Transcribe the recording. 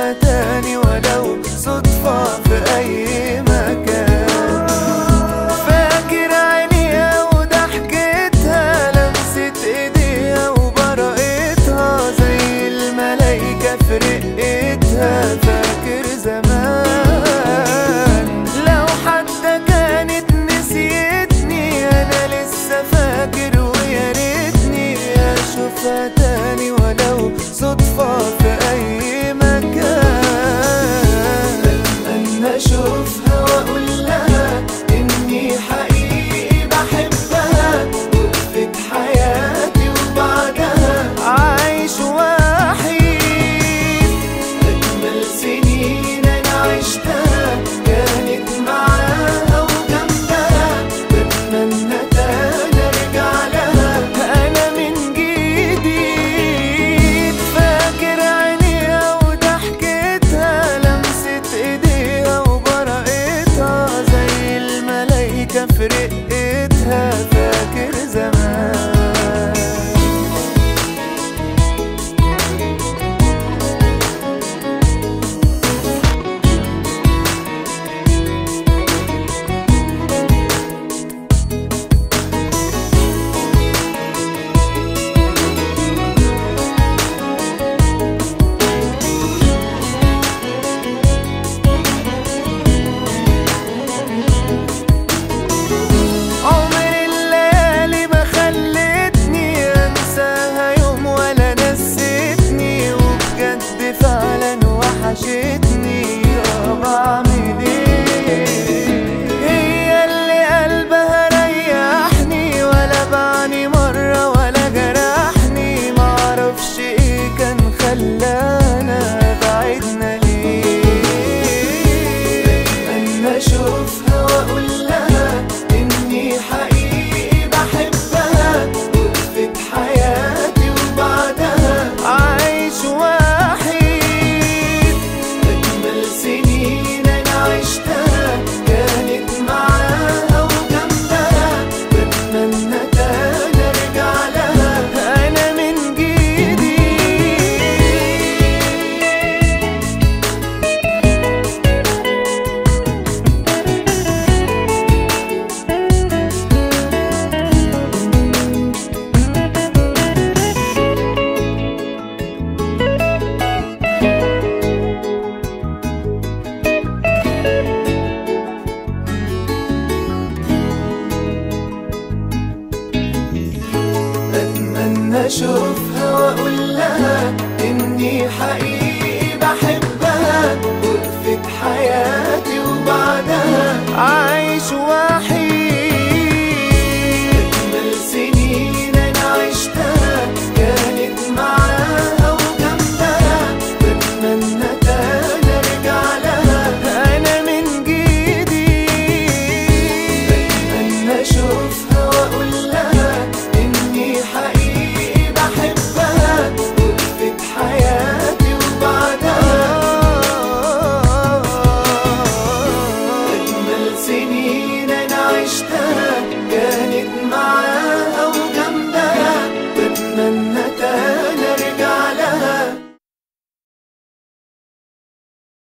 اشوفها تاني ولو صدفة في اي مكان فاكر عينيها وضحكتها لمسة ايديها وبرقتها زي الملايكة في رقتها فاكر زمان لو حتى كانت نسيتني انا لسه فاكر ويا ريتني اشوفها تاني ولو صدفة في اي مكان اتمنى اشوفها واقول لها اني حقيقي بحبها وقفت حياتي وبعدها عايش وحيد أجمل سنين أنا عشتها كانت معاها وجنبها بتمنى تاني أرجع لها أنا من جديد فاكر عينيها وضحكتها لمسة إيديها وبرقتها زي الملايكة في رقتها فاكر زمان عمر الليالي ما خلتني انساها يوم ولا نسيتني وبجد فعلا وحشتني يا بعمل ايه هي اللي قلبها ريحني ولا بعني مرة ولا جرحني معرفش ايه كان خلانا بعدنا ليه اتمنى اشوفها واقول لها اني حقيقي بحبها وقفت حياتي وبعدها عايش وحيد اجمل سنين انا عشتها كانت معاها وجنبها بتمنى تاني ارجع لها انا من جديد اتمنى اشوفها واقول لها اني حقيقي بحبها وقفت حياتي وبعدها عايش وحيد اجمل سنين انا عشتها كانت معاها وجنبها بتمنى تاني ارجع لها انا من جديد اتمنى اشوفها واقول لها اني حقيقي بحبها وقفت حياتي وبعدها اجمل سنين انا عشتها كانت معاها